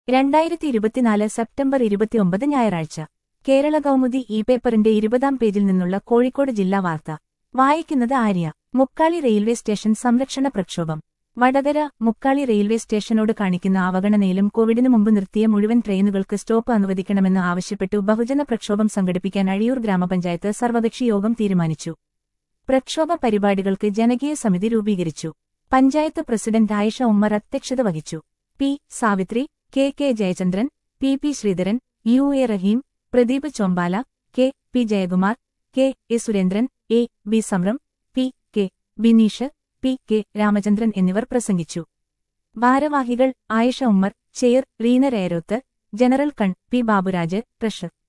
രണ്ടായിരത്തി ഇരുപത്തിനാല് സെപ്റ്റംബർ ഇരുപത്തിയൊമ്പത് ഞായറാഴ്ച കേരള കൗമുദി ഇ പേപ്പറിന്റെ ഇരുപതാം പേജിൽ നിന്നുള്ള കോഴിക്കോട് ജില്ലാ വാർത്ത വായിക്കുന്നത് ആര്യ മുക്കാളി റെയിൽവേ സ്റ്റേഷൻ സംരക്ഷണ പ്രക്ഷോഭം വടകര മുക്കാളി റെയിൽവേ സ്റ്റേഷനോട് കാണിക്കുന്ന അവഗണനയിലും കോവിഡിനു മുമ്പ് നിർത്തിയ മുഴുവൻ ട്രെയിനുകൾക്ക് സ്റ്റോപ്പ് അനുവദിക്കണമെന്ന് ആവശ്യപ്പെട്ടു ബഹുജന പ്രക്ഷോഭം സംഘടിപ്പിക്കാൻ അഴിയൂർ ഗ്രാമപഞ്ചായത്ത് സർവകക്ഷി യോഗം തീരുമാനിച്ചു പ്രക്ഷോഭ പരിപാടികൾക്ക് ജനകീയ സമിതി രൂപീകരിച്ചു പഞ്ചായത്ത് പ്രസിഡന്റ് ആയിഷ ഉമ്മർ അധ്യക്ഷത വഹിച്ചു P Savithri K K Jayachandran P P Sreedharan U A Raheem Pradeep Chombala K P Jayakumar K A Surendran A B Samram P K Bineesh P K Ramachandran എന്നിവർ പ്രസംഗിച്ചു ഭാരവാഹികൾ ആയിഷ ഉമ്മർ ചെയർ റീന രേരോത്ത് ജനറൽ കൺ പി ബാബുരാജ് ട്രഷർ